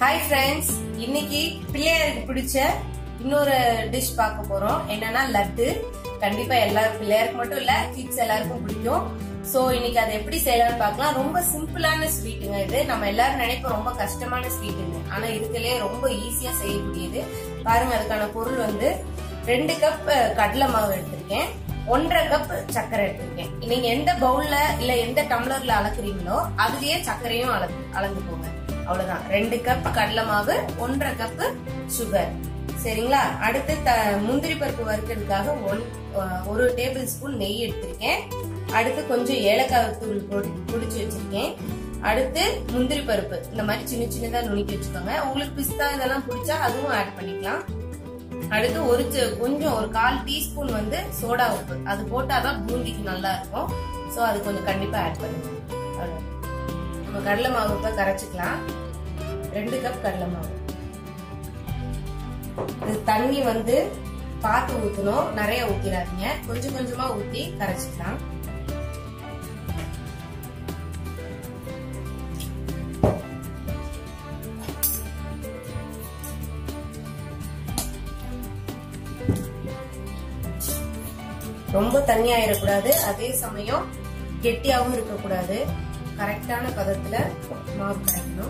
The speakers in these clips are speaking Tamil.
ஹாய் ஃப்ரெண்ட்ஸ் இன்னைக்கு பிள்ளையாருக்கு பிடிச்ச இன்னொரு டிஷ் பார்க்க போறோம் என்னன்னா லட்டு கண்டிப்பா எல்லாரும் பிள்ளையாருக்கு மட்டும் இல்ல கிட்ஸ் எல்லாருக்கும் பிடிக்கும் சோ இன்னைக்கு அதை எப்படி செய்யலாம்னு பார்க்கலாம் ரொம்ப சிம்பிளான ஸ்வீட்டுங்க இது நம்ம எல்லாரும் நினைப்போம் ரொம்ப கஷ்டமான ஸ்வீட்டுங்க ஆனா இதுக்குள்ளே ரொம்ப ஈஸியா செய்யக்கூடியது பாருங்க அதுக்கான பொருள் வந்து ரெண்டு கப் கடலை மாவு எடுத்திருக்கேன் ஒன்றரை கப் சர்க்கரை எடுத்திருக்கேன் நீங்க எந்த பவுல்ல இல்ல எந்த டம்ளர்ல அளக்குறீங்களோ அதுலயே சர்க்கரையும் அளந்து அளந்துக்கோங்க அவ்வளவுதான் ரெண்டு கப் கடலை மாவு ஒன்றரை கப் சுகர் சரிங்களா அடுத்து த- முந்திரி பருப்பு வறுக்கிறதுக்காக ஒன் ஒரு டேபிள் ஸ்பூன் நெய் எடுத்திருக்கேன் அடுத்து கொஞ்சம் ஏலக்காய் தூள் பொடி பிடிச்சி வச்சிருக்கேன் அடுத்து முந்திரி பருப்பு இந்த மாதிரி சின்ன சின்னதா நுணுக்கி வச்சுக்கோங்க உங்களுக்கு பிஸ்தா இதெல்லாம் பிடிச்சா அதுவும் ஆட் பண்ணிக்கலாம் அடுத்து ஒரு சி- கொஞ்சம் ஒரு கால் டீஸ்பூன் வந்து சோடா உப்பு அது போட்டாதான் பூந்திக்கு நல்லா இருக்கும் சோ அது கொஞ்சம் கண்டிப்பா ஆட் பண்ணுங்க அவ்வளவுதான். நம்ம கடலை மாவு இப்ப கரைச்சிக்கலாம் ரெண்டு கப் கடலை மாவு இது தண்ணி வந்து பார்த்து ஊத்தணும் நிறைய ஊத்திடாதீங்க கொஞ்சம் கொஞ்சமா ஊத்தி கரைச்சிக்கலாம் ரொம்ப தண்ணி ஆயிடக்கூடாது அதே சமயம் கெட்டியாவும் இருக்கக்கூடாது கரெக்டான பதத்துல மாவு கரைக்கணும்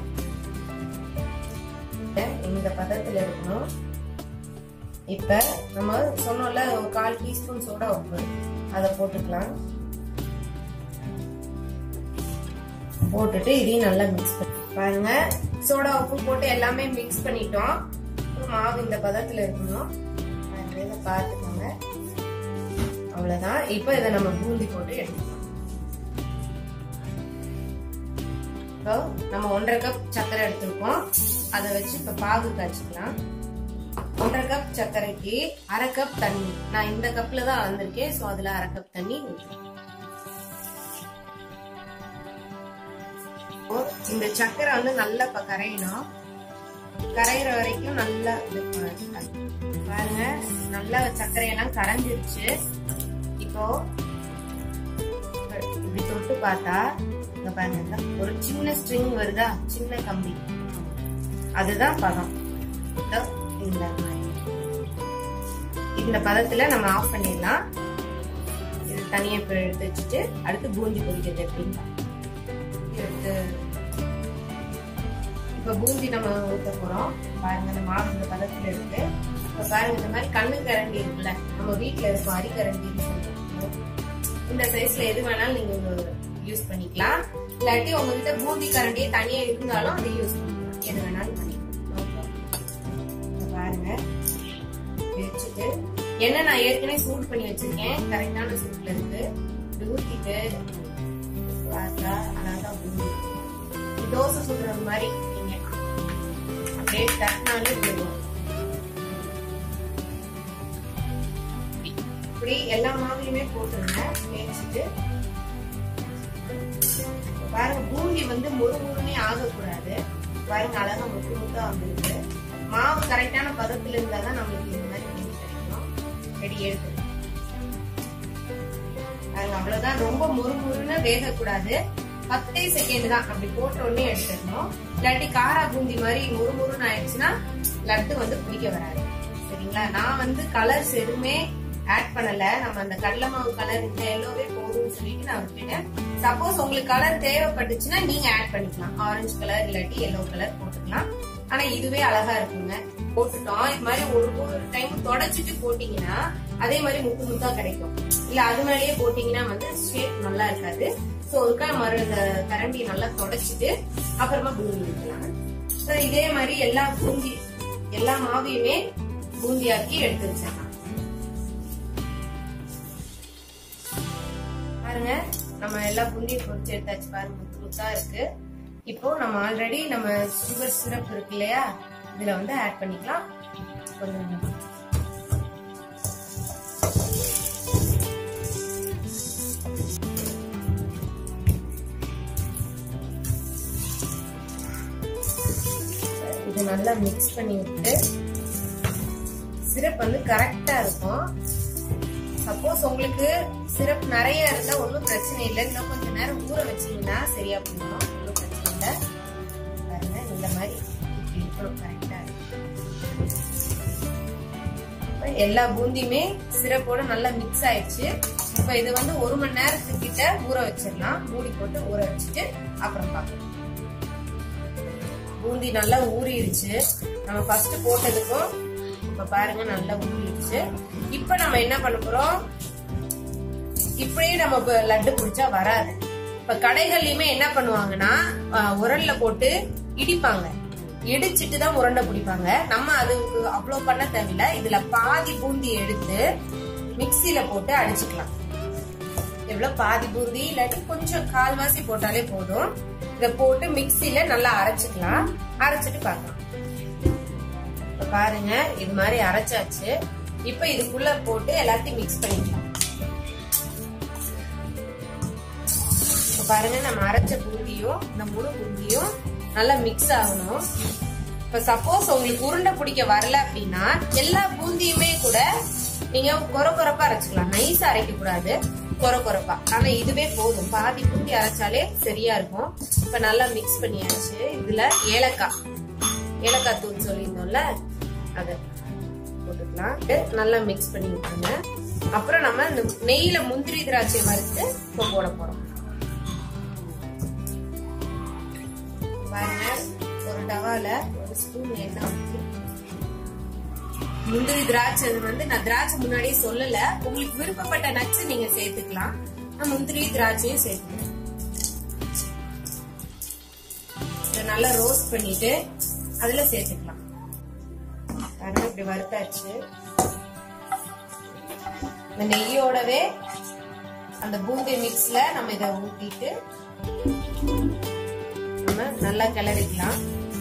இந்த பதத்துல இருக்கணும் இப்ப நம்ம சொன்னோம்ல ஒரு கால் டீஸ்பூன் சோடா உப்பு அதை போட்டுக்கலாம் போட்டுட்டு இதையும் நல்லா மிக்ஸ் பண்ணி பாருங்க சோடா உப்பு போட்டு எல்லாமே மிக்ஸ் பண்ணிட்டோம் மாவு இந்த பதத்துல இருக்கணும் பாருங்க, இதை பார்த்துக்கோங்க அவ்வளவுதான் இப்ப இதை நம்ம பூந்தி போட்டு எடுத்துக்கலாம் இப்போ நம்ம ஒன்றரை கப் சர்க்கரை எடுத்திருக்கோம் அதை வச்சு இப்ப பாகு காய்ச்சிக்கலாம் ஒன்றரை கப் சர்க்கரைக்கு அரை கப் தண்ணி நான் இந்த கப்ல தான் அளந்திருக்கேன் சோ அதுல அரை கப் தண்ணி ஊத்துறேன். இப்போ இந்த சர்க்கரை வந்து நல்லா இப்ப கரையணும் கரையிற வரைக்கும் நல்லா இது பண்ணணும். பாருங்க நல்லா சர்க்கரையெல்லாம் கரைஞ்சிருச்சு இப்போ இப்படி தொட்டு பார்த்தா இங்க பாருங்க இந்த ஒரு சின்ன ஸ்ட்ரிங் வருதா சின்ன கம்பி அதுதான் பதம் இதோ இந்த மாதிரி. இந்த பதத்துல நம்ம ஆஃப் பண்ணிடலாம் இது தனியா இப்ப எடுத்து வச்சுட்டு அடுத்து பூந்தி பொரிக்கிறது எப்படின்னு எடுத்து இப்ப பூந்தி நம்ம ஊத்த போறோம் பாருங்க இந்த மாவு இந்த பதத்துல இருக்கு இப்ப பாருங்க இந்த மாதிரி கண்ணு கரண்டி இருக்குல்ல நம்ம வீட்ல இருக்கும் அரிக்கரண்டின்னு சொல்லுவோம் இந்த சைஸ்ல எது வேணாலும் நீங்க யூஸ் பண்ணிக்கலாம் இல்லாட்டி உங்ககிட்ட பூந்தி கரண்டியே தனியா இருந்தாலும் அதை யூஸ் பண்ணிக்கலாம் எது வேணாலும் பண்ணிக்கலாம் No problem. இத பாருங்க வச்சுட்டு என்ன நான் ஏற்கனவே சூடு பண்ணி வச்சிருக்கேன் கரெக்டான சூட்ல இருக்கு இப்படி ஊத்திட்டு பார்த்தா அழகா பூந்தி இது தோசை சுடுறது மாதிரி நீங்க அப்படியே தட்டினாலே போதும் இப்படி எல்லா மாவுலையுமே போட்டுருங்க தேய்ச்சிட்டு இப்ப பாருங்க பூந்தி வந்து முறு முறுனே ஆகக்கூடாது பாருங்க அழகா முத்து முத்தா வந்துருக்கு மாவு கரெக்டான பதத்துல இருந்தா தான் நம்மளுக்கு இந்த மாதிரி பூந்தி கிடைக்கும் ரெடி எடுத்து பாருங்க அவ்வளவுதான் ரொம்ப முறுமுறுன்னு வேகக்கூடாது பத்தே செகண்ட் தான் அப்படி போட்ட உடனே எடுத்துடணும் இல்லாட்டி காரா பூந்தி மாதிரி முறுமுறுன்னு ஆயிடுச்சுன்னா லட்டு வந்து பிடிக்க வராது சரிங்களா நான் வந்து கலர்ஸ் எதுவுமே ஆட் பண்ணல நம்ம அந்த கடலை மாவு கலர் இந்த எல்லோவே போதும்னு சொல்லிட்டு நான் விட்டுட்டேன் சப்போஸ் உங்களுக்கு கலர் தேவைப்பட்டுச்சுன்னா நீங்க ஆட் பண்ணிக்கலாம் ஆரஞ்சு கலர் இல்லாட்டி எல்லோ கலர் போட்டுக்கலாம் ஆனா இதுவே அழகா இருக்குங்க போட்டுட்டோம் இது மாதிரி ஒரு ஒரு டைம் தொடச்சிட்டு போட்டீங்கன்னா அதே மாதிரி முத்து முத்தா கிடைக்கும் இல்ல அது மேலேயே போட்டீங்கன்னா வந்து ஷேப் நல்லா இருக்காது சோ ஒருக்கா மறு இந்த கரண்டி நல்லா தொடச்சிட்டு அப்புறமா பூந்தி ஊற்றலாம் So, இதே மாதிரி எல்லா பூந்தி எல்லா மாவையுமே பூந்தியாக்கி எடுத்து வச்சிடலாம் பாருங்க நம்ம எல்லா பூந்தியும் பொரிச்சு எடுத்தாச்சு பாருங்க முத்து முத்தா இருக்கு இப்போ நம்ம ஆல்ரெடி நம்ம சுகர் சிரப் இருக்கு இல்லையா இதுல வந்து ஆட் பண்ணிக்கலாம் கொஞ்சம் கொஞ்சமா. இது நல்லா மிக்ஸ் பண்ணி விட்டு சிரப் வந்து கரெக்டா இருக்கும் சப்போஸ் உங்களுக்கு சிரப் நிறைய இருந்தா ஒன்றும் பிரச்சனை இல்லை இன்னும் கொஞ்சம் நேரம் ஊற வச்சீங்கன்னா சரியா போயிடும் ஒன்றும் பிரச்சனை இல்லை பாருங்க இந்த மாதிரி இப்படி வரும் கரெக்டா எல்லா பூந்தியுமே சிரப்போட நல்லா மிக்ஸ் ஆயிடுச்சு இப்ப இது வந்து ஒரு மணி நேரத்துக்கு கிட்ட ஊற வச்சிடலாம் மூடி போட்டு ஊற வச்சுட்டு அப்புறம் பார்க்கலாம் பூந்தி நல்லா ஊறிடுச்சு நம்ம ஃபர்ஸ்ட் போட்டதுக்கும் இப்ப பாருங்க நல்லா ஊறிடுச்சு இப்ப நம்ம என்ன பண்ண போறோம் இப்படியே நம்ம இப்ப லட்டு பிடிச்சா வராது இப்ப கடைகள்லயுமே என்ன பண்ணுவாங்கன்னா அஹ், உரல்ல போட்டு இடிப்பாங்க இடிச்சிட்டு தான் உருண்டை பிடிப்பாங்க நம்ம அதுக்கு அவ்வளவு பண்ண தேவையில்ல இதுல பாதி பூந்தி எடுத்து மிக்ஸில போட்டு அடிச்சுக்கலாம் எவ்வளவு பாதி பூந்தி இல்லாட்டி கொஞ்சம் கால்வாசி போட்டாலே போதும் இத போட்டு மிக்ஸில நல்லா அரைச்சுக்கலாம் அரைச்சிட்டு பார்க்கலாம் இப்ப பாருங்க இது மாதிரி அரைச்சாச்சு இப்ப இதுக்குள்ள போட்டு எல்லாத்தையும் மிக்ஸ் பண்ணிக்கலாம் இப்ப பாருங்க நம்ம அரைச்ச பூந்தியும் இந்த முழு பூந்தியும் நல்லா மிக்ஸ் ஆகணும் இப்ப சப்போஸ் உங்களுக்கு உருண்டை பிடிக்க வரல அப்படின்னா எல்லா பூந்தியுமே கூட நீங்க கொர கொரப்பா அரைச்சுக்கலாம் நைஸா அரைக்க கூடாது கொர கொரப்பா ஆனா இதுவே போதும் பாதி பூந்தி அரைச்சாலே சரியா இருக்கும் இப்ப நல்லா மிக்ஸ் பண்ணியாச்சு இதுல ஏலக்காய் ஏலக்காய் தூள் சொல்லியிருந்தோம்ல அது போட்டுக்கலாம் இது நல்லா மிக்ஸ் பண்ணி விட்டுருங்க அப்புறம் நம்ம இந்த நெய்யில முந்திரி திராட்சை வறுத்து இப்போ போட போறோம் பாருங்க ஒரு டவால ஒரு ஸ்பூன் எண்ணெய் ஊத்தி முந்திரி திராட்சை இது வந்து நான் திராட்சை முன்னாடியே சொல்லல உங்களுக்கு விருப்பப்பட்ட நட்ஸ் நீங்க சேர்த்துக்கலாம் நான் முந்திரி திராட்சையும் சேர்த்துக்கிறேன் இதை நல்லா ரோஸ்ட் பண்ணிட்டு அதுல சேர்த்துக்கலாம் பாருங்க இப்படி வறுத்தாச்சு இந்த நெய்யோடவே அந்த பூந்தி மிக்ஸ்ல நம்ம இதை ஊத்திட்டு நம்ம நல்லா கிளறிக்கலாம்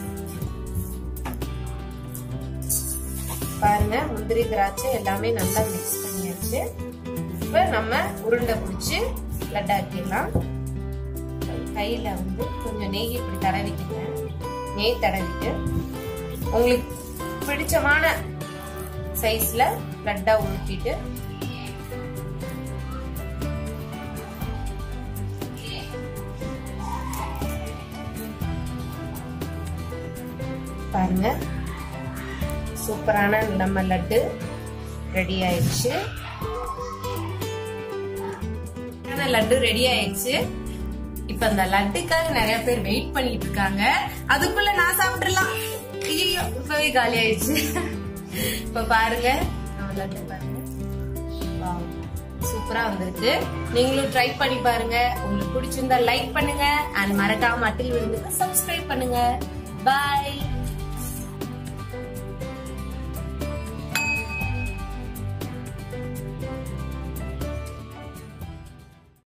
பாருங்க முந்திரி திராட்சை எல்லாமே நல்லா மிக்ஸ் பண்ணியாச்சு இப்ப நம்ம உருண்டை பிடிச்சு லட்டாக்கிடலாம் கையில வந்து கொஞ்சம் நெய் இப்படி தடவிக்கிங்க நெய் தடவிட்டு உங்களுக்கு பிடிச்சமான சைஸ்ல லட்டா ஊற்றிட்டு பாருங்க சூப்பரான நம்ம லட்டு ரெடி ஆயிடுச்சு சூப்பரான லட்டு ரெடி ஆயிடுச்சு இப்ப அந்த லட்டுக்காக நிறைய பேர் வெயிட் பண்ணிட்டு இருக்காங்க அதுக்குள்ள நான் சாப்பிட்டுலாம் ஐயோ இப்பவே காலி ஆயிடுச்சு இப்ப பாருங்க நம்ம லட்டு பாருங்க Wow. சூப்பரா வந்திருக்கு நீங்களும் ட்ரை பண்ணி பாருங்க உங்களுக்கு பிடிச்சிருந்தா லைக் பண்ணுங்க அண்ட் மறக்காம அட்டில் விருந்துக்கு சப்ஸ்கிரைப் பண்ணுங்க பாய்